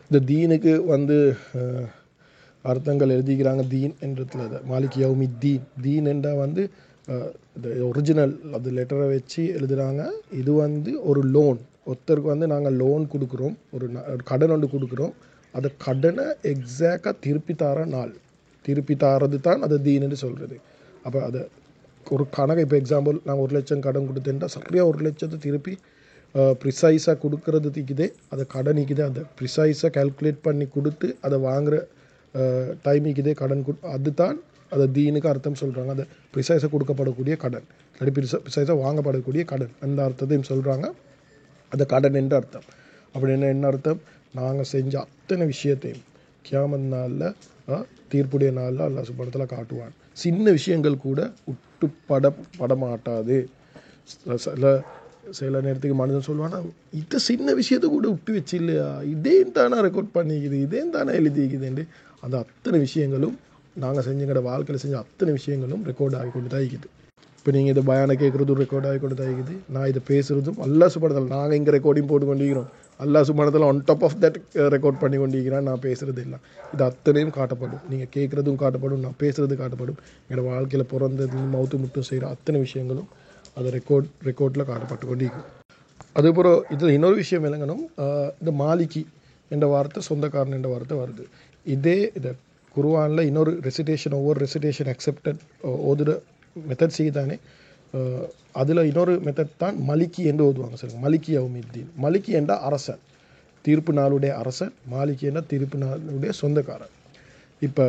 இந்த தீனுக்கு வந்து அஹ், அர்த்தங்கள் எழுதிக்கிறாங்க தீன் என்றதுல அது மாலிக் யௌமி தீன் தீன் என்றால் வந்து அஹ், இந்த ஒரிஜினல் அது லெட்டரை வச்சு எழுதுகிறாங்க இது வந்து ஒரு லோன் ஒருத்தருக்கு வந்து நாங்கள் லோன் கொடுக்குறோம் ஒரு ந- ஒரு கடன் ஒன்று கொடுக்குறோம் அந்த கடனை எக்ஸாக்டாக திருப்பி தர நாள் திருப்பி தாரது தான் அது தீனுன்னு சொல்கிறது அப்போ அதை ஒரு கணக்கு இப்போ எக்ஸாம்பிள் நான் ஒரு லட்சம் கடன் கொடுத்தேன்டா சரியாக ஒரு லட்சத்தை திருப்பி ப்ரிசைஸாக கொடுக்கறது இருக்குது அதை கடன் இருக்குது அதை ப்ரிசைஸாக கால்குலேட் பண்ணி கொடுத்து அதை வாங்குற டைம் இருக்குதே கடன் கொடு அதுதான் அதை தீனுக்கு அர்த்தம் சொல்கிறாங்க அதை ப்ரிசைஸாக கொடுக்கப்படக்கூடிய கடன் இல்லாட்டி ப்ரிச ப்ரிசைஸாக வாங்கப்படக்கூடிய கடன் அந்த அர்த்தத்தையும் சொல்கிறாங்க அது கடன் என்று அர்த்தம் அப்படின்னு என்ன அர்த்தம் நாங்கள் செஞ்ச அத்தனை விஷயத்தையும் கியாமத் நாளில் தீர்ப்புடைய நாளில் அல்லாஹ் சுபடத்தில் காட்டுவான் சின்ன விஷயங்கள் கூட விட்டு பட படமாட்டாது ச- சில சில நேரத்துக்கு மனிதன் சொல்லுவானா இந்த சின்ன விஷயத்தை கூட விட்டு வச்சு இல்லையா இதே தானே ரெக்கார்ட் பண்ணிக்குது இதே தானே எழுதிக்குதுண்டு அந்த அத்தனை விஷயங்களும் நாங்கள் செஞ்சங்கட வாழ்க்கையில் செஞ்ச அத்தனை விஷயங்களும் ரெக்கார்ட் ஆகி கொண்டு தான் இருக்குது இப்போ நீங்கள் இதை பயானை கேட்குறதும் ரெக்கார்ட் ஆகி கொண்டு தான் இருக்குது நான் இதை பேசுகிறதும் அல்லா சுபடத்தில் நாங்கள் இங்கே ரெக்கார்டிங் போட்டு கொண்டிருக்கிறோம் அல்லா சுபடத்தில் on top of that record பண்ணி கொண்டிருக்கிறேன் நான் பேசுகிறது இல்லை இது அத்தனையும் காட்டப்படும் நீங்கள் கேட்குறதும் காட்டப்படும் நான் பேசுகிறது காட்டப்படும் என்னோட வாழ்க்கையில் பிறந்தது மவுத்து முட்டும் செய்கிற அத்தனை விஷயங்களும் அது ரெக்கார்ட் ரெக்கார்டில் காட்டப்பட்டு கொண்டிருக்கும் அதுபோல் இதில் இன்னொரு விஷயம் விளங்கணும் ஆஹ் இந்த மாலிகி என்ற வார்த்தை சொந்தக்காரன் என்ற வார்த்தை வருது இதே இந்த குருவானில் இன்னொரு ரெசிடேஷன் ஒவ்வொரு ரெசிடேஷன் அக்செப்டட் ஓதுற மெத்தட் செய்தானே அதில் இன்னொரு மெத்தட் தான் மலிக்கி என்று ஓதுவாங்க சொல்லுங்க மலிக்கி அவுமித்தீன் மலிக்கி என்றால் அரசன் தீர்ப்பு நாளுடைய அரசன் மாலிக்கி என்றால் தீர்ப்பு நாளுடைய சொந்தக்காரன் இப்போ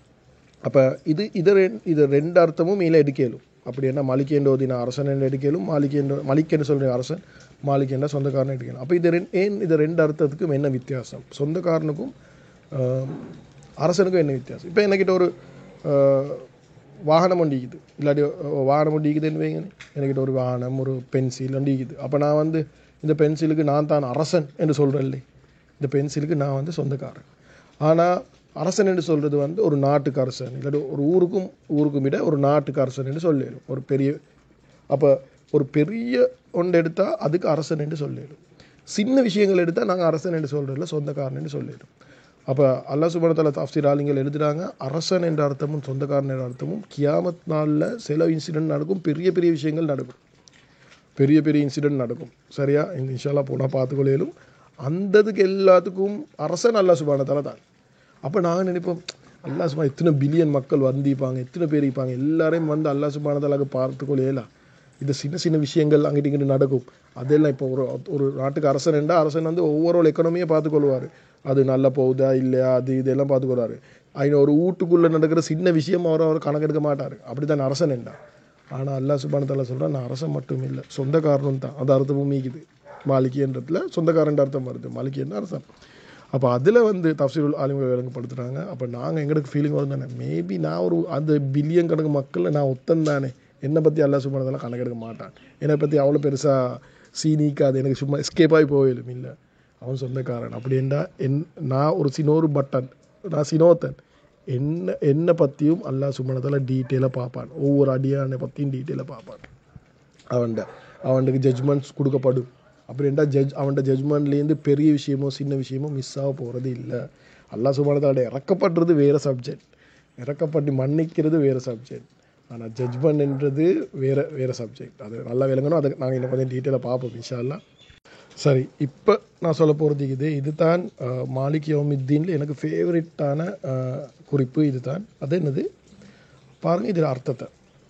அப்போ இது இது ரெண் இது ரெண்டு அர்த்தமும் இதில் எடுக்கலும் அப்படி என்ன மலிக் என்று ஓதின அரசன் என்று எடுக்கலும் மாலிக் என்று மலிக் என்று சொல்கிற அரசன் மாலிக் என்ற சொந்தக்காரன் எடுக்கணும் அப்போ இது ரெண்டு ஏன் இது ரெண்டு அர்த்தத்துக்கும் என்ன வித்தியாசம் சொந்தக்காரனுக்கும் ஆஹ், அரசனுக்கும் என்ன வித்தியாசம் இப்போ என்கிட்ட ஒரு ஆஹ், வாகனம் ஒண்டிக்குது இல்லாட்டி அஹ், வாகனம் ஒண்டிக்குதுன்னு வைங்க என்கிட்ட ஒரு வாகனம் ஒரு பென்சில் ஒண்டிக்குது அப்போ நான் வந்து இந்த பென்சிலுக்கு நான் தான் அரசன் என்று சொல்கிறேன் இல்லை இந்த பென்சிலுக்கு நான் வந்து சொந்தக்காரன் ஆனால் அரசன் என்று சொல்கிறது வந்து ஒரு நாட்டுக்கு அரசன் இல்லாட்டி ஒரு ஊருக்கும் ஊருக்கும் விட ஒரு நாட்டுக்கு அரசன் என்று சொல்லிடும் ஒரு பெரிய அப்போ ஒரு பெரிய ஒன்று எடுத்தால் அதுக்கு அரசன் என்று சொல்லிடும் சின்ன விஷயங்கள் எடுத்தால் நாங்கள் அரசன் என்று சொல்கிறதில்ல சொந்தக்காரன் என்று சொல்லிடும் அப்போ அல்லாஹ் சுபனத்தால தாஃப்சீர் ஆலிங்கள் எழுதுறாங்க அரசன் என்ற அர்த்தமும் சொந்தக்காரன் என்ற அர்த்தமும் கியாமத் நாளில் சில இன்சிடென்ட் நடக்கும் பெரிய பெரிய விஷயங்கள் நடக்கும் பெரிய பெரிய இன்சிடென்ட் நடக்கும் சரியா இந்த இன்ஷால்லா போனால் பார்த்துக்கொள்ளையிலும் அந்ததுக்கு எல்லாத்துக்கும் அரசன் அல்லா சுபானத்தால தான் அப்போ நாங்கள் நினைப்போம் அல்லா சுபா எத்தனை பில்லியன் மக்கள் வந்திப்பாங்க எத்தனை பேர் இருப்பாங்க எல்லாரையும் வந்து அல்லா சுபானத்தாலாக பார்த்துக்கொள்ளையலாம் இந்த சின்ன சின்ன விஷயங்கள் அங்கிட்டு இங்கிட்டு நடக்கும் அதெல்லாம் இப்போ ஒரு ஒரு நாட்டுக்கு அரசன் என்றால் அரசன் வந்து ஒவ்வொரு எக்கனமியை பார்த்துக்கொள்வார் அது நல்லா போகுதா இல்லையா அது இதெல்லாம் பார்த்துக்கொள்வார் அதில் ஒரு வீட்டுக்குள்ளே நடக்கிற சின்ன விஷயம் அவர் அவர் கணக்கெடுக்க மாட்டார் அப்படி தான் அரசன் என்றா ஆனால் அல்லாஹ் சுபானத்தால சொல்கிறான் நான் அரசன் மட்டும் இல்லை சொந்தக்காரனும் தான் அது அர்த்தமும் மீக்குது மாலிகின்றதுல சொந்தக்காரன் அர்த்தம் வருது மாலிகி என்ன அரசன் அப்போ அதில் வந்து தப்சீருல் ஆலிம்கள் விளங்கப்படுத்துகிறாங்க அப்போ நாங்கள் எங்களுக்கு ஃபீலிங் வரும் தானே மேபி நான் ஒரு அந்த பில்லியன் கணக்கு மக்களில் நான் ஒத்தன் தானே என்னை பற்றி அல்லா சும்மானதெல்லாம் கணக்கெடுக்க மாட்டான் என்னை பற்றி அவ்வளோ பெருசாக சீனிக்காது எனக்கு சும்மா எஸ்கேப் ஆகி போயிடும் இல்லை அவன் சொந்தக்காரன் அப்படின்டா என் நான் ஒரு சினோரு பட்டன் நான் சினோத்தன் என்ன என்னை பற்றியும் அல்லாஹ் சும்மனத்தில் டீட்டெயிலாக பார்ப்பான் ஒவ்வொரு அடியானை பற்றியும் டீட்டெயிலாக பார்ப்பான் அவன்கிட்ட அவனுக்கு ஜட்ஜ்மெண்ட்ஸ் கொடுக்கப்படும் அப்படின்ட்டா ஜட்ஜ் அவன்கிட்ட ஜட்ஜ்மெண்ட்லேருந்து பெரிய விஷயமோ சின்ன விஷயமோ மிஸ் ஆக போகிறது இல்லை அல்லாஹ் சுபானத்தால இறக்கப்படுறது வேறு சப்ஜெக்ட் இறக்கப்பட்டு மன்னிக்கிறது வேறு சப்ஜெக்ட் ஆனால் ஜட்ஜ்மெண்ட்ன்றது வேறு வேறு சப்ஜெக்ட் அது நல்லா விளங்கணும் அதை நாங்கள் இன்னும் கொஞ்சம் டீட்டெயிலாக பார்ப்போம் இன்ஷா அல்லாஹ் சரி இப்போ நான் சொல்ல போகிறது இது இதுதான் அஹ், மாலிக் யோமித்தீனில் எனக்கு ஃபேவரட்டான குறிப்பு இதுதான் அது என்னது பாருங்கள் இதில் அர்த்தத்தை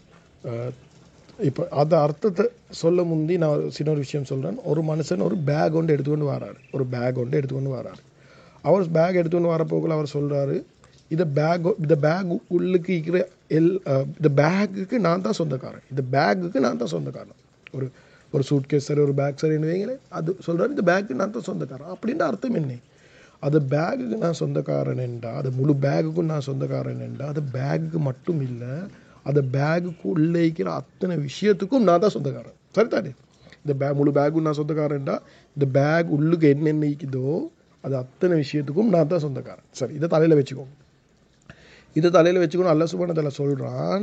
அஹ், இப்போ அந்த அர்த்தத்தை சொல்ல முந்தி நான் ஒரு சின்ன ஒரு விஷயம் சொல்கிறேன் ஒரு மனுஷன் ஒரு பேக் ஒன்று எடுத்துக்கொண்டு வராரு ஒரு பேக் ஒன்று எடுத்துக்கொண்டு வராரு அவர் பேக் எடுத்துக்கொண்டு வரப்போக்கில் அவர் சொல்கிறாரு இந்த பேக் இந்த பேக் உள்ளுக்கு இருக்கிற எல் அஹ், இந்த பேக்குக்கு நான் தான் சொந்தக்காரன் இந்த பேக்குக்கு நான் தான் சொந்தக்காரன் ஒரு ஒரு சூட் கேஸ் சரி ஒரு பேக் சரின்னு வைங்களேன் அது சொல்கிறாரு இந்த பேக்கு நான் தான் சொந்தக்காரன் அப்படின்ற அர்த்தம் என்ன அது பேகுக்கு நான் சொந்தக்காரன் என்றா அது முழு பேகுக்கும் நான் சொந்தக்காரன் என்றா அது பேகுக்கு மட்டும் இல்லை அந்த பேகுக்கு உள்ளே இருக்கிற அத்தனை விஷயத்துக்கும் நான் தான் சொந்தக்காரன் சரிதானே இந்த பே முழு பேக்கும் நான் சொந்தக்காரன்டா இந்த பேக் உள்ளுக்கு என்னென்ன இருக்குதோ அது அத்தனை விஷயத்துக்கும் நான் தான் சொந்தக்காரன் சரி இதை தலையில் வச்சுக்கோங்க இதை தலையில் வச்சுக்கணும் அல்ல சுபானத்தில் சொல்கிறான்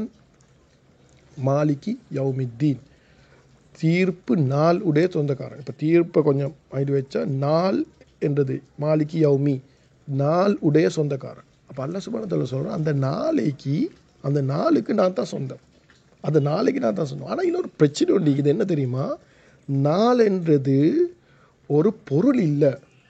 மாலிகி யௌமித்தீன் தீர்ப்பு நாள் உடைய சொந்தக்காரன் இப்போ தீர்ப்பை கொஞ்சம் ஆயிட்டு வச்சா நாள் என்றது மாலிகி யௌமி நாள் உடைய சொந்தக்காரன் அப்போ அல்ல சுபானத்தில் சொல்கிறேன் அந்த நாளைக்கு அந்த நாளுக்கு நான் தான் சொந்தம் அந்த நாளைக்கு நான் தான் சொந்தம் ஆனால் இன்னொரு பிரச்சனை உண்டு இது என்ன தெரியுமா நாள் என்றது ஒரு பொருள் இல்லை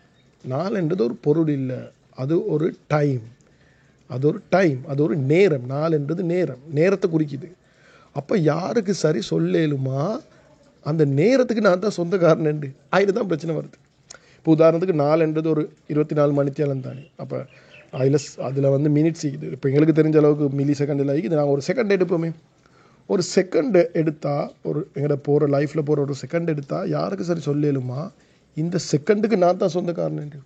நாள் என்றது ஒரு பொருள் இல்லை அது ஒரு டைம் அது ஒரு டைம் அது ஒரு நேரம் நாள் என்றது நேரம் நேரத்தை குறிக்குது அப்போ யாருக்கு சரி சொல்லேலுமா அந்த நேரத்துக்கு நான் தான் சொந்தக்காரன் என்று அதில் தான் பிரச்சனை வருது இப்போ உதாரணத்துக்கு நாலுன்றது ஒரு இருபத்தி நாலு மணித்தியாலம் தானே அப்போ அதில் அதில் வந்து மினிட்ஸ் இருக்குது இப்போ எங்களுக்கு தெரிஞ்ச அளவுக்கு மில்லி செகண்டில் இருக்குது நாங்கள் ஒரு செகண்ட் எடுப்போமே ஒரு செகண்ட் எடுத்தால் ஒரு எங்கள்ட போகிற லைஃப்பில் போகிற ஒரு செகண்ட் எடுத்தால் யாருக்கு சரி சொல்லலுமா இந்த செகண்டுக்கு நான் தான் சொந்தக்காரன் என்று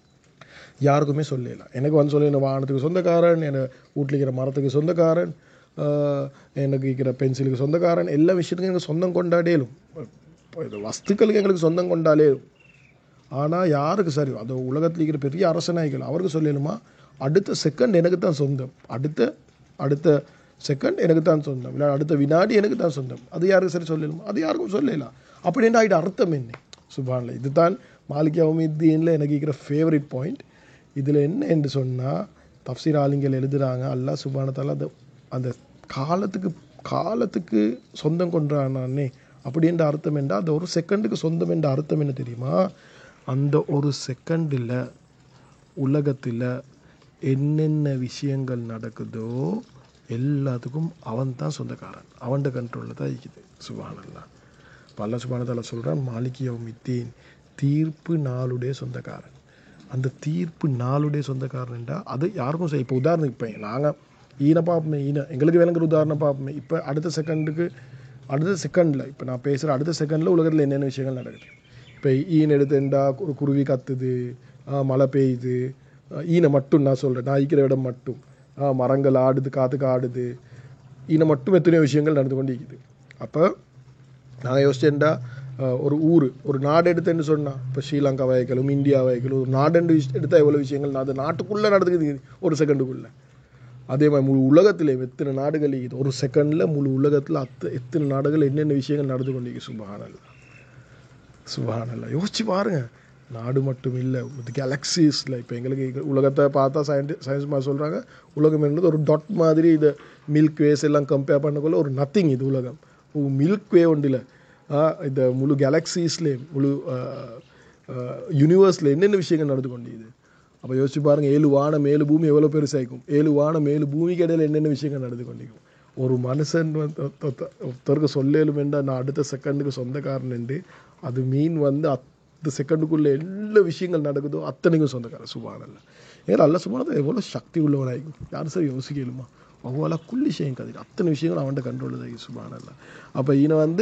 யாருக்குமே சொல்லலாம் எனக்கு வந்து சொல்லணும் வாகனத்துக்கு சொந்தக்காரன் என் வீட்டில் இருக்கிற மரத்துக்கு சொந்தக்காரன் ஆஹ் எனக்கு இருக்கிற பென்சிலுக்கு சொந்தக்காரன் எல்லா விஷயத்துக்கும் எனக்கு சொந்தம் கொண்டாடேலும் இப்போ இது வஸ்துக்களுக்கு எங்களுக்கு சொந்தம் கொண்டாடேலும் ஆனால் யாருக்கு சரி அந்த உலகத்தில் இருக்கிற பெரிய அரசநாய்கள் அவருக்கு சொல்லணுமா அடுத்த செகண்ட் எனக்கு தான் சொந்தம் அடுத்த அடுத்த செகண்ட் எனக்கு தான் சொந்தம் இல்லை அடுத்த வினாடி எனக்கு தான் சொந்தம் அது யாருக்கு சரி சொல்லணுமா அது யாருக்கும் சொல்லலாம் அப்படின்னு ஆகிட்ட அர்த்தம் என்ன சுபான்ல இதுதான் மாலிக் அவுமித்தீனில் எனக்கு இருக்கிற ஃபேவரட் பாயிண்ட் இதில் என்ன என்று சொன்னால் தப்சீர் ஆலிங்கள் எழுதுகிறாங்க அல்லாஹ் சுபானத்தால் அந்த அந்த காலத்துக்கு காலத்துக்கு சொந்தம் கொண்டானே அப்படின்ற அர்த்தம் என்றால் அந்த ஒரு செகண்டுக்கு சொந்தம் என்ற அர்த்தம் என்ன தெரியுமா அந்த ஒரு செகண்டில் உலகத்தில் என்னென்ன விஷயங்கள் நடக்குதோ எல்லாத்துக்கும் அவன் தான் சொந்தக்காரன் அவன்கிட்ட கண்ட்ரோலில் தான் இருக்குது சுபானல்லா பல்ல சுபானத்தால சொல்கிறான் மாலிகிய மித்தீன் தீர்ப்பு நாளுடைய சொந்தக்காரன் அந்த தீர்ப்பு நாளுடைய சொந்தக்காரன்டா அது யாருக்கும் சரி இப்போ உதாரணம் இப்போ நாங்கள் ஈன பார்ப்போமே ஈன எங்களுக்கு விளங்குற உதாரணம் பார்ப்போமே இப்போ அடுத்த செகண்டுக்கு அடுத்த செகண்டில் இப்போ நான் பேசுகிற அடுத்த செகண்டில் உலகத்தில் என்னென்ன விஷயங்கள் நடக்குது இப்போ ஈன் எடுத்துட்டா ஒரு குருவி கத்துது ஆ, மழை பெய்யுது ஆ, ஈனை மட்டும் நான் சொல்கிறேன் நான் இருக்கிற இடம் மட்டும் ஆ, மரங்கள் ஆடுது காற்றுக்கு ஆடுது ஈனை மட்டும் எத்தனையோ விஷயங்கள் நடந்து கொண்டு இருக்குது அப்போ நான் யோசிச்சேன்டா அஹ், ஒரு ஊர் ஒரு நாடு எடுத்தேன்னு சொன்னால் இப்போ ஸ்ரீலங்கா வகைகளும் இந்தியா வகைகளும் ஒரு நாடு எடுத்தால் எவ்வளோ விஷயங்கள் அது நாட்டுக்குள்ளே நடந்துக்குது ஒரு செகண்டுக்குள்ளே அதே மாதிரி முழு உலகத்தில் எத்தனை நாடுகள் இருக்குது ஒரு செகண்டில் முழு உலகத்தில் அத்த எத்தனை நாடுகள் என்னென்ன விஷயங்கள் நடந்து கொண்டிருக்கு சுபஹானல்லா சுபஹானல்லா யோசிச்சு பாருங்க நாடு மட்டும் இல்லை கேலக்சிஸில் இப்போ எங்களுக்கு இங்க உலகத்தை பார்த்தா சயின்டி சயின்ஸ் மாதிரி சொல்கிறாங்க உலகம் என்பது ஒரு டாட் மாதிரி இதை மில்க் வேஸ் எல்லாம் கம்பேர் பண்ணக்குள்ள ஒரு நத்திங் இது உலகம் மில்க் வே ஒன்றில் இந்த முழு கேலக்சிஸ்லேயும் முழு யூனிவர்ஸில் என்னென்ன விஷயங்கள் நடந்து கொண்டிருக்குது அப்போ யோசிச்சு பாருங்கள் ஏழு வானம் ஏழு பூமி எவ்வளோ பெருசாயிருக்கும் ஏழு வானம் ஏழு பூமிக்கு இடையில என்னென்ன விஷயங்கள் நடந்து கொண்டிருக்கும் ஒரு மனுஷன் வந்து ஒத்த- ஒத்த- ஒருத்தருக்கு சொல்லேலும் என்றால் நான் அடுத்த செகண்டுக்கு சொந்தக்காரன் என்று அது மீன் வந்து அத்து செகண்டுக்குள்ளே எல்லா விஷயங்கள் நடக்குதோ அத்தனைக்கும் சொந்தக்காரன் சுபானல்ல ஏன்னா அல்ல சுபானத்தை எவ்வளோ சக்தி உள்ளவனாயிருக்கும் யாரும் சரி யோசிக்கலுமா அவ்வளோ குள்ளி விஷயம் கதை அத்தனை விஷயங்கள் அவன்கிட்ட கண்ட்ரோல் தான் சுபானல்ல அப்போ ஈன வந்து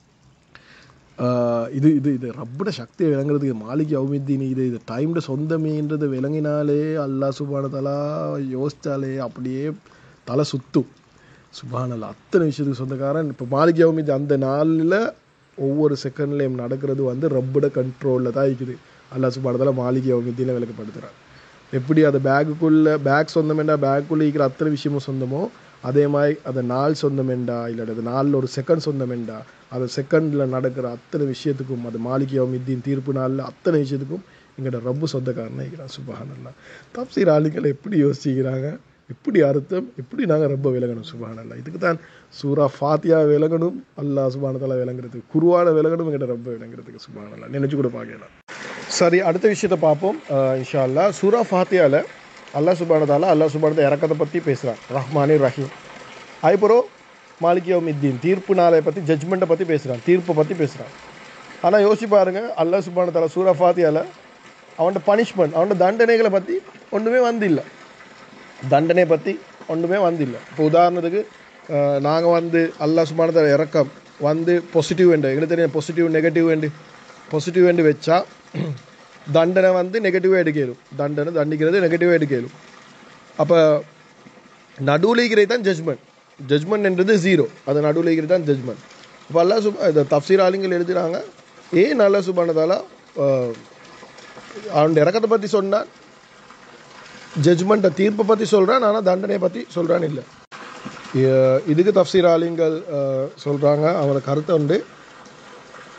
ஆஹ் இது இது இது ரப்பட சக்தியை விளங்குறதுக்கு மாளிகை அவுமித்தீன் இது இது டைம்ல சொந்தமேன்றது விளங்கினாலே அல்லாஹ் சுபான தலா யோசிச்சாலே அப்படியே தலை சுத்தும் சுபானல்ல அத்தனை விஷயத்துக்கு சொந்தக்காரன் இப்போ மாளிகை அவுமித்தி அந்த நாளில் ஒவ்வொரு செகண்ட்லேயும் நடக்கிறது வந்து ரப்பட கண்ட்ரோலில் தான் இருக்குது அல்லாஹ் சுபான தலா மாளிகை அவுமித்தியில் விளக்கப்படுத்துகிறான் எப்படி அந்த பேக்குக்குள்ளே பேக் சொந்தமெண்டா பேக்குள்ளே இருக்கிற அத்தனை விஷயமும் சொந்தமோ அதே மாதிரி அந்த நாள் சொந்தமெண்டா இல்லாட்டி அந்த நாளில் ஒரு செகண்ட் சொந்தமெண்டா அந்த செகண்டில் நடக்கிற அத்தனை விஷயத்துக்கும் அது மாளிகையோ மித்தின் தீர்ப்பு நாளில் அத்தனை விஷயத்துக்கும் எங்களோட ரப்பு சொந்தக்காரனாக இருக்கிறான் சுபஹானல்லா தப்சீர் ஆளுக்கள் எப்படி யோசிக்கிறாங்க எப்படி அர்த்தம் எப்படி நாங்கள் ரொம்ப விலகணும் சுபஹானல்லா இதுக்கு தான் சூரா ஃபாத்தியா விலகணும் அல்லாஹ் சுபானத்தால விளங்குறதுக்கு குருவான விலகணும் எங்கிட்ட ரொம்ப விளங்குறதுக்கு சுபஹானல்லா நினைச்சு கூட பார்க்கலாம் சரி அடுத்த விஷயத்தை பார்ப்போம் அஹ் இன்ஷா அல்லாஹ் சூரா ஃபாத்தியாவில் அல்லாஹ் சுபானதால அல்லாஹ் சுபானத்தை இறக்கத்தை பற்றி பேசுகிறான் ரஹ்மானி ரஹீம் அதுக்கப்புறம் மாலிகியோமித்தீன் தீர்ப்பு நாளை பற்றி ஜட்ஜ்மெண்ட்டை பற்றி பேசுகிறான் தீர்ப்பை பற்றி பேசுகிறான் ஆனால் யோசிச்சு பாருங்க அல்லாஹ் சுபானதால சூரா ஃபாத்தியாவில் அவன்கிட்ட பனிஷ்மெண்ட் அவன்கிட்ட தண்டனைகளை பற்றி ஒன்றுமே வந்தில்லை தண்டனை பற்றி ஒன்றுமே வந்தில்லை இப்போ உதாரணத்துக்கு நாங்கள் வந்து அல்லாஹ் சுபானதால இறக்கம் வந்து பாசிட்டிவ் வேண்டு எங்களுக்கு தெரியும் பாசிட்டிவ் நெகட்டிவ் வேண்டு பாசிட்டிவ் வேண்டு வச்சா தண்டனை வந்து நெகட்டிவாக எடுக்கலும் தண்டனை தண்டிக்கிறது நெகட்டிவாக எடுக்கலும் அப்போ நடுவில் இருக்கிறது தான் ஜட்ஜ்மெண்ட் ஜட்ஜ்மெண்ட் என்றது ஜீரோ அது நடுவில் இருக்கிறது தான் ஜட்ஜ்மெண்ட் இப்போ அல்லா சுபா இந்த தப்சீர் ஆளுங்கள் எழுதுகிறாங்க ஏன் நல்லா சுபானதால அவனுடைய இறக்கத்தை பற்றி சொன்னான் ஜட்ஜ்மெண்ட்டை தீர்ப்பை பற்றி சொல்கிறான் ஆனால் தண்டனையை பற்றி சொல்கிறான்னு இல்லை இ- இதுக்கு தப்சீர் ஆளுங்கள் சொல்கிறாங்க அவனோட கருத்தை உண்டு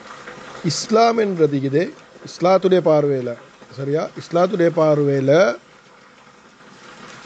இஸ்லாம் என்றது இது இஸ்லாத்துடைய பார்வையில் சரியா இஸ்லாத்துடைய பார்வையில்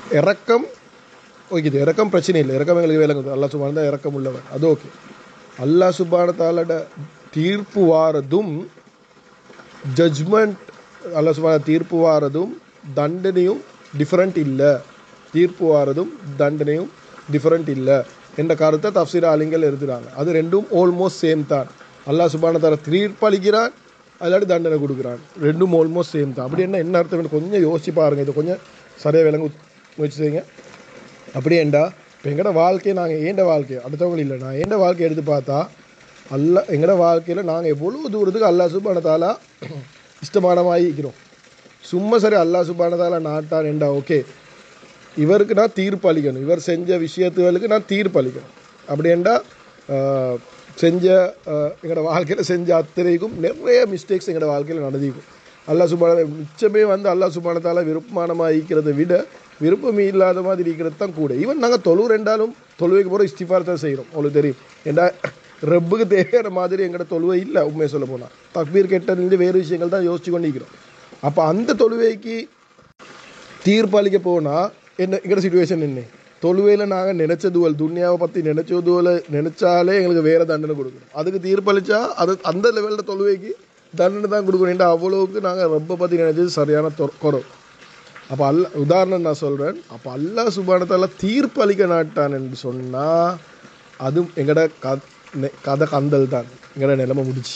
இறக்கம் ஓகே இது இறக்கம் பிரச்சனை இல்லை இறக்கம் எங்களுக்கு விளங்குது அல்லா சுபான தான் இறக்கம் உள்ளவன் அது ஓகே அல்லா சுபானத்தாலோட தீர்ப்பு வாரதும் ஜட்ஜ்மெண்ட் அல்லா சுபான தீர்ப்பு வாரதும் தண்டனையும் டிஃப்ரெண்ட் இல்லை தீர்ப்பு வாரதும் தண்டனையும் டிஃப்ரெண்ட் இல்லை என்ற கருத்தை தப்சீர் ஆலிங்கள் எழுதுறாங்க அது ரெண்டும் ஆல்மோஸ்ட் சேம் தான் அல்லாஹ் சுபான தர தீர்ப்பளிக்கிறான் அல்லாடி தண்டனை கொடுக்குறான் ரெண்டும் ஆல்மோஸ்ட் சேம் தான் அப்படி என்ன என்ன அர்த்தம் கொஞ்சம் யோசிச்சு பாருங்கள் இது கொஞ்சம் சரியாக விளங்க முயற்சி செய்யுங்க அப்படியேண்டா இப்போ எங்களோட வாழ்க்கையை நாங்கள் ஏண்ட வாழ்க்கை அடுத்தவங்க இல்லை நான் ஏண்ட வாழ்க்கை எடுத்து பார்த்தா அல்ல எங்களோட வாழ்க்கையில் நாங்கள் எவ்வளோ தூரத்துக்கு அல்லா சுபானத்தாலா இஷ்டமானமாகி இருக்கிறோம் சும்மா சரி அல்லா சுபானத்தாலா நாட்டான் ஏண்டா ஓகே இவருக்கு நான் தீர்ப்பு அளிக்கணும் இவர் செஞ்ச விஷயத்துகளுக்கு நான் தீர்ப்பு அளிக்கணும் அப்படியேண்டா செஞ்ச எங்களோட வாழ்க்கையில் செஞ்ச அத்தனைக்கும் நிறைய மிஸ்டேக்ஸ் எங்களோட வாழ்க்கையில் நடந்திருக்கும் அல்லா சுபான மிச்சமே வந்து அல்லா சுபானத்தால் விருப்பமானமாக இருக்கிறத விட விருப்பமே இல்லாத மாதிரி இருக்கிறது தான் கூட ஈவன் நாங்கள் தொழு ரெண்டாலும் தொழுவைக்கு போகிற இஸ்திஃபார் தான் செய்கிறோம் உங்களுக்கு தெரியும் ஏண்டா ரப்புக்கு தேவையான மாதிரி எங்களோட தொழுவை இல்லை உண்மையை சொல்ல போனால் தக்பீர் கெட்டலேருந்து வேறு விஷயங்கள் தான் யோசிச்சு கொண்டிருக்கிறோம் அப்போ அந்த தொழுவைக்கு தீர்ப்பு அளிக்க போனால் என்ன எங்களோட சுச்சுவேஷன் என்ன தொழுவையில் நாங்கள் நினச்ச துவல் துன்யாவை பற்றி நினச்ச துவலை நினச்சாலே எங்களுக்கு வேறு தண்டனை கொடுக்கணும் அதுக்கு தீர்ப்பளித்தா அது அந்த லெவலில் தொழுவைக்கு தண்டனை தான் கொடுக்கணும் ஏன்டா அவ்வளோவுக்கு நாங்கள் ரொம்ப பற்றி நினச்சது சரியான குறவு அப்போ அல்ல உதாரணம் நான் சொல்கிறேன் அப்போ அல்லா சுபானத்தால் தீர்ப்பு அளிக்க நாட்டான் என்று சொன்னால் அது எங்களோட க கதை கந்தல் தான் எங்களோட நிலைமை முடிச்சு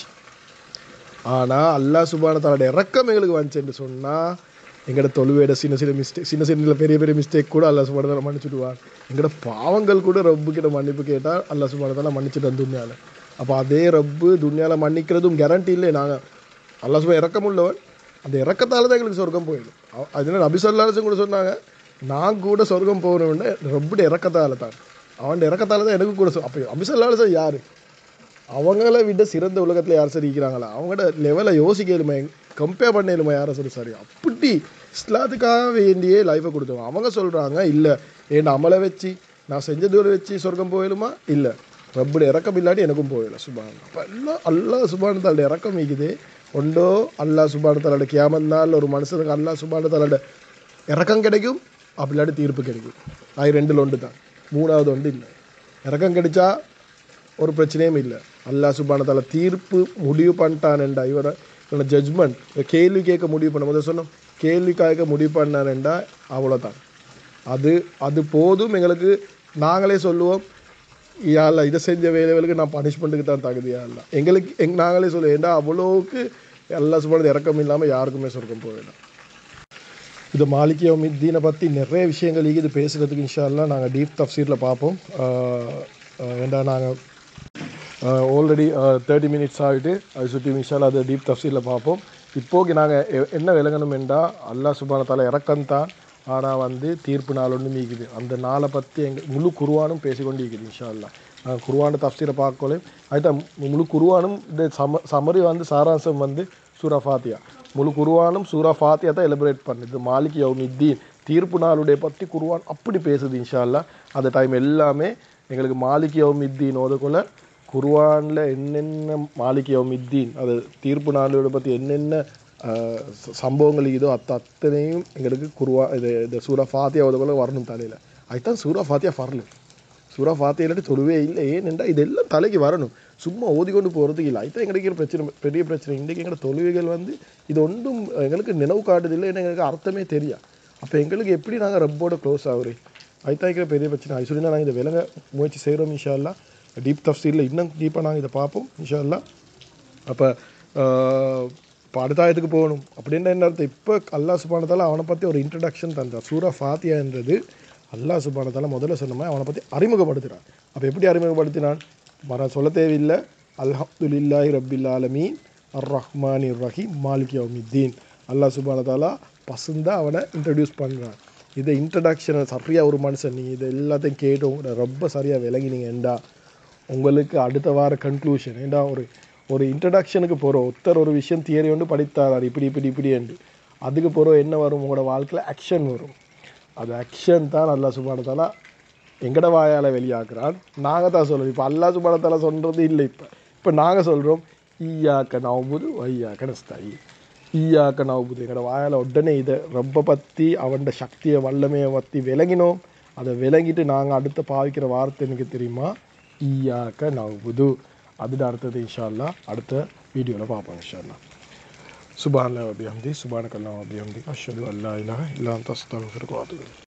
ஆனால் அல்லா சுபானத்தாலோட இறக்கம் எங்களுக்கு வந்துச்சுன்னு சொன்னால் எங்களோட தொழுவையோட சின்ன சின்ன மிஸ்டேக் சின்ன சின்ன பெரிய பெரிய மிஸ்டேக் கூட அல்லா சுபானத்தால மன்னிச்சுடுவார் எங்களோட பாவங்கள் கூட ரப்பு கிட்ட மன்னிப்பு கேட்டால் அல்லா சுபானத்தால மன்னிச்சுட்டு துன்யாவில் அப்போ அதே ரப்பு துன்யாவில் மன்னிக்கிறதும் கேரண்டி இல்லை நாங்கள் அல்லா சுபா இறக்கம் உள்ளவன் அந்த இறக்கத்தால் தான் எங்களுக்கு சொர்க்கம் போயிடும் அதனால நபிசல்லாசன் கூட சொன்னாங்க நான் கூட சொர்க்கம் போகணும்னு ரப்புட இறக்கத்தால் தான் அவன் இறக்கத்தால் தான் எனக்கு கூட அப்போ அபிசல்லாசன் யார் அவங்கள விட சிறந்த உலகத்தில் யார் சரி இருக்கிறாங்களா அவங்களோட லெவலை யோசிக்கலுமே கம்பேர் பண்ணலுமா யாரை சரி சரி அப்படி இஸ்லாத்துக்காக வேண்டியே லைஃப்பை கொடுத்தவங்க அவங்க சொல்கிறாங்க இல்லை ஏன் அமலை வச்சு நான் செஞ்ச தூரம் வச்சு சொர்க்கம் போயிடுமா இல்லை ரப்புட இறக்கம் இல்லாட்டி எனக்கும் போயிடல சுபான் அப்போ எல்லாம் அல்லா சுபானத்தாலோட இறக்கம் இருக்குது ஒன்றோ அல்லா சுபானத்தாலோட கேமந்தால் ஒரு மனுஷனுக்கு அல்லா சுபானத்தாலோட இறக்கம் கிடைக்கும் அப்படி இல்லாட்டி தீர்ப்பு கிடைக்கும் அது ரெண்டில் ஒன்று தான் மூணாவது ஒன்று இல்லை இறக்கம் கிடைச்சா ஒரு பிரச்சனையும் இல்லை அல்லா சுபானத்தால தீர்ப்பு முடிவு பண்ணிட்டான்டா இவரை இவனை ஜட்ஜ்மெண்ட் கேள்வி கேட்க முடிவு பண்ண முதல் சொன்னோம் கேள்வி கேட்க முடிவு பண்ணான்டா அவ்வளோதான் அது அது போதும் எங்களுக்கு நாங்களே சொல்லுவோம் யாழ்ல இதை செஞ்ச வேலைகளுக்கு நான் பனிஷ்மெண்ட்டுக்கு தான் தகுதியா இல்லை எங்களுக்கு எங் நாங்களே சொல்லுவோம் ஏண்டா அவ்வளோவுக்கு எல்லா சுபானது இறக்கம் இல்லாமல் யாருக்குமே சொர்க்கம் போயிடும் இது மாலிகிய மித்தீனை பற்றி நிறைய விஷயங்கள் இது பேசுகிறதுக்கு இன்ஷால்லாம் நாங்கள் டீப் தஃப்சீரில் பார்ப்போம் ஏண்டா நாங்கள் ஆல்ரெடி தேர்ட்டி மினிட்ஸ் ஆகிட்டு அது சுற்றி இன்ஷால்லா அதை டீப் தஃப்சீரில் பார்ப்போம் இப்போக்கு நாங்கள் என்ன விளங்கணும் என்றால் அல்லா சுபானத்தால் இறக்கம்தான் ஆனால் வந்து தீர்ப்பு நாள் ஒன்று மீக்குது அந்த நாளை பற்றி எங்கள் முழு குருவானும் பேசிக்கொண்டு இருக்குது இன்ஷால்லா நாங்கள் குருவான தஃப்சீரை பார்க்கலையும் அதுதான் முழு குருவானும் இந்த சம சமரி வந்து சாராம்சம் வந்து சூரா ஃபாத்தியா முழு குருவானும் சூரா ஃபாத்தியா தான் எலிபரேட் பண்ணுது மாலிக் யௌமித்தீன் தீர்ப்பு நாளுடைய பற்றி குருவான் அப்படி பேசுது இன்ஷால்லா அந்த டைம் எல்லாமே எங்களுக்கு மாலிக் யௌமித்தீன் ஓதக்குள்ள குர்வானில் என்னென்ன மாலிக் யௌமித்தீன் அது தீர்ப்பு நாளோட பற்றி என்னென்ன சம்பவங்கள் இதோ அத்த அத்தனையும் எங்களுக்கு குருவா இது இந்த சூரா ஃபாத்தியா ஓதக்குள்ள வரணும் தலையில் அதுதான் சூரா ஃபாத்தியா வரல சூரா ஃபாத்தியா இல்லாட்டி தொழுவே இல்லை ஏனென்றா இதெல்லாம் தலைக்கு வரணும் சும்மா ஓதி கொண்டு போகிறதுக்கு இல்லை அதுதான் எங்களுக்கு பிரச்சனை பெரிய பிரச்சனை இன்றைக்கி எங்களோட தொழுவைகள் வந்து இது ஒன்றும் எங்களுக்கு நினைவு காட்டுதில்லை ஏன்னா எங்களுக்கு அர்த்தமே தெரியா அப்போ எங்களுக்கு எப்படி நாங்கள் ரப்போட க்ளோஸ் ஆகுறே அதுதான் இருக்கிற பெரிய பிரச்சனை அது சொல்லி நாங்கள் இதை விலங்க முயற்சி செய்கிறோம் இன்ஷால்லா டீப் தஃப்சீரில் இன்னும் டீப்பாக நாங்கள் இதை பார்ப்போம் இன்ஷால்லா அப்போ இப்போ அடுத்தாயத்துக்கு போகணும் அப்படின்னா என்ன அர்த்தம் இப்போ அல்லா சுபானத்தால் அவனை பற்றி ஒரு இன்ட்ரடக்ஷன் தந்தார் சூரா ஃபாத்தியான்றது அல்லா சுபானத்தால் முதல்ல சொன்னமே அவனை பற்றி அறிமுகப்படுத்துகிறான் அப்போ எப்படி அறிமுகப்படுத்தினான் மர சொல்ல தேவையில்லை அல்ஹம்துலில்லாஹி ரபில் ஆலமீன் அர் ரஹ்மான் ரஹீம் மாலிக் யௌமித்தீன் அல்லா சுபானத்தாலா பசுந்தாக அவனை இன்ட்ரடியூஸ் பண்ணுறான் இதை இன்ட்ரடக்ஷனை சரியாக ஒரு மனுஷன் நீங்கள் இதை எல்லாத்தையும் கேட்டு உங்களோட ரொம்ப சரியாக விளங்கினீங்க ஏண்டா உங்களுக்கு அடுத்த வார கன்க்ளூஷன் ஏண்டா ஒரு ஒரு இன்ட்ரடக்ஷனுக்கு போகிறோம் ஒருத்தர் ஒரு விஷயம் தியரி ஒன்று படித்தாரார் இப்படி இப்படி இப்படி என்று அதுக்கு போகிறோம் என்ன வரும் உங்களோட வாழ்க்கையில் ஆக்ஷன் வரும் அது ஆக்ஷன் தான் அல்லா சுபானத்தாலா எங்கட வாயால் வெளியாக்குறான் நாங்கள் தான் சொல்கிறோம் இப்போ அல்லா சுபானத்தாலா சொல்கிறது இல்லை இப்போ இப்போ நாங்கள் சொல்கிறோம் ஈயாக்க நவுமுது வையாக்க நஸ்தாயி ஈயாக்க நவபுது எங்களோட வாயால் உடனே இதை ரொம்ப பற்றி அவன்ட சக்தியை வல்லமையை பற்றி விளங்கினோம் அதை விளங்கிட்டு நாங்கள் அடுத்த பாவிக்கிற வார்த்தை எனக்கு தெரியுமா ஈயாக்க நவபுது அதுட அடுத்தது இன்ஷா அல்லாஹ் அடுத்த வீடியோவில் பார்ப்போம் இன்ஷா அல்லாஹ் சுபான் அல்லாஹ் வபிஹம்தி சுபானக் அல்லாஹ் வபிஹம்தி அஷ்ஹது அல்லா இலாஹ இல்லா அன்த அஸ்தக்ஃபிருக வ அத்தூபு இலைக்